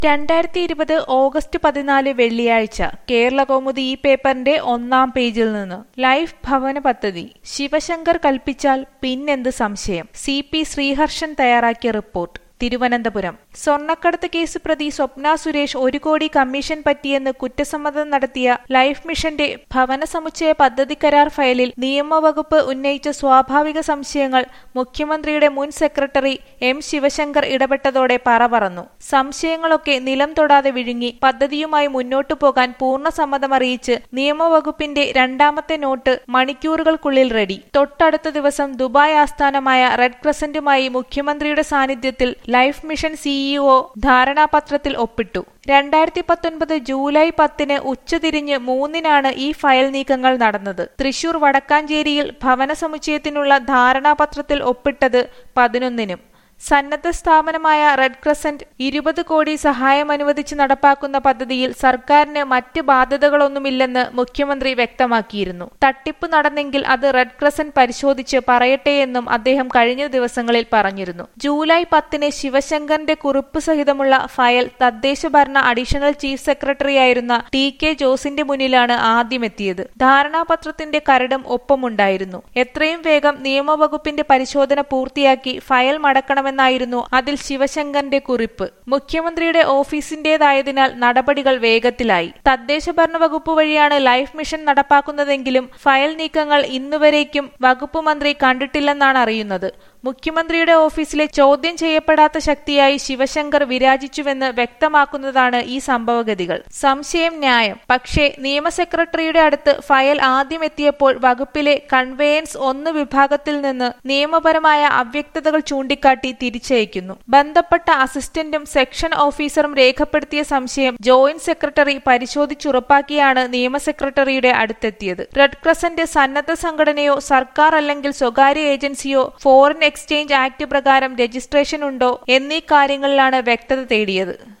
രണ്ടായിരത്തി ഇരുപത് ഓഗസ്റ്റ് പതിനാല് വെള്ളിയാഴ്ച കേരളകൗമുദി ഈ പേപ്പറിന്റെ ഒന്നാം പേജിൽ നിന്ന് ലൈഫ് ഭവന പദ്ധതി ശിവശങ്കർ കൽപ്പിച്ചാൽ പിന്നെന്ത് സംശയം സി പി ശ്രീഹർഷൻ തയ്യാറാക്കിയ റിപ്പോർട്ട് തിരുവനന്തപുരം സ്വർണ്ണക്കടത്ത് കേസ് പ്രതി സ്വപ്ന സുരേഷ് ഒരു കോടി കമ്മീഷൻ പറ്റിയെന്ന് കുറ്റസമ്മതം നടത്തിയ ലൈഫ് മിഷന്റെ ഭവന സമുച്ചയ പദ്ധതി കരാർ ഫയലിൽ നിയമവകുപ്പ് ഉന്നയിച്ച സ്വാഭാവിക സംശയങ്ങൾ മുഖ്യമന്ത്രിയുടെ മുൻ സെക്രട്ടറി എം ശിവശങ്കർ ഇടപെട്ടതോടെ പറ പറന്നു സംശയങ്ങളൊക്കെ നിലം തൊടാതെ വിഴുങ്ങി പദ്ധതിയുമായി മുന്നോട്ടു പോകാൻ പൂർണ്ണ സമ്മതമറിയിച്ച് നിയമവകുപ്പിന്റെ രണ്ടാമത്തെ നോട്ട് മണിക്കൂറുകൾക്കുള്ളിൽ റെഡി തൊട്ടടുത്ത ദിവസം ദുബായ് ആസ്ഥാനമായ റെഡ് ക്രസന്റുമായി മുഖ്യമന്ത്രിയുടെ സാന്നിധ്യത്തിൽ ലൈഫ് മിഷൻ സിഇഒ ധാരണാപത്രത്തിൽ ഒപ്പിട്ടു രണ്ടായിരത്തി പത്തൊൻപത് ജൂലൈ പത്തിന് ഉച്ചതിരിഞ്ഞ് മൂന്നിനാണ് ഈ ഫയൽ നീക്കങ്ങൾ നടന്നത് തൃശൂർ വടക്കാഞ്ചേരിയിൽ ഭവന സമുച്ചയത്തിനുള്ള ധാരണാപത്രത്തിൽ ഒപ്പിട്ടത് പതിനൊന്നിനും സന്നദ്ധ സ്ഥാപനമായ റെഡ് ക്രസന്റ് ഇരുപത് കോടി സഹായം അനുവദിച്ച് നടപ്പാക്കുന്ന പദ്ധതിയിൽ സർക്കാരിന് മറ്റ് ബാധ്യതകളൊന്നുമില്ലെന്ന് മുഖ്യമന്ത്രി വ്യക്തമാക്കിയിരുന്നു തട്ടിപ്പ് നടന്നെങ്കിൽ അത് റെഡ് ക്രസന്റ് പരിശോധിച്ച് പറയട്ടെയെന്നും അദ്ദേഹം കഴിഞ്ഞ ദിവസങ്ങളിൽ പറഞ്ഞിരുന്നു ജൂലൈ പത്തിന് ശിവശങ്കറിന്റെ കുറിപ്പ് സഹിതമുള്ള ഫയൽ തദ്ദേശ ഭരണ അഡീഷണൽ ചീഫ് സെക്രട്ടറിയായിരുന്ന ടി കെ ജോസിന്റെ മുന്നിലാണ് ആദ്യമെത്തിയത് ധാരണാപത്രത്തിന്റെ കരടും ഒപ്പമുണ്ടായിരുന്നു എത്രയും വേഗം നിയമവകുപ്പിന്റെ പരിശോധന പൂർത്തിയാക്കി ഫയൽ മടക്കണമെന്ന് എന്നായിരുന്നു അതിൽ ശിവശങ്കറിന്റെ കുറിപ്പ് മുഖ്യമന്ത്രിയുടെ ഓഫീസിന്റേതായതിനാൽ നടപടികൾ വേഗത്തിലായി തദ്ദേശ ഭരണ വകുപ്പ് വഴിയാണ് ലൈഫ് മിഷൻ നടപ്പാക്കുന്നതെങ്കിലും ഫയൽ നീക്കങ്ങൾ ഇന്നുവരേക്കും വകുപ്പ് മന്ത്രി കണ്ടിട്ടില്ലെന്നാണ് അറിയുന്നത് മുഖ്യമന്ത്രിയുടെ ഓഫീസിലെ ചോദ്യം ചെയ്യപ്പെടാത്ത ശക്തിയായി ശിവശങ്കർ വിരാജിച്ചുവെന്ന് വ്യക്തമാക്കുന്നതാണ് ഈ സംഭവഗതികൾ സംശയം ന്യായം പക്ഷേ നിയമ സെക്രട്ടറിയുടെ അടുത്ത് ഫയൽ ആദ്യം എത്തിയപ്പോൾ വകുപ്പിലെ കൺവേയൻസ് ഒന്ന് വിഭാഗത്തിൽ നിന്ന് നിയമപരമായ അവ്യക്തതകൾ ചൂണ്ടിക്കാട്ടി തിരിച്ചയക്കുന്നു ബന്ധപ്പെട്ട അസിസ്റ്റന്റും സെക്ഷൻ ഓഫീസറും രേഖപ്പെടുത്തിയ സംശയം ജോയിന്റ് സെക്രട്ടറി പരിശോധിച്ചുറപ്പാക്കിയാണ് നിയമ സെക്രട്ടറിയുടെ അടുത്തെത്തിയത് റെഡ് ക്രസന്റ് സന്നദ്ധ സംഘടനയോ സർക്കാർ അല്ലെങ്കിൽ സ്വകാര്യ ഏജൻസിയോ ഫോറിൻ എക്സ്ചേഞ്ച് ആക്ട് പ്രകാരം രജിസ്ട്രേഷൻ ഉണ്ടോ എന്നീ കാര്യങ്ങളിലാണ് വ്യക്തത തേടിയത്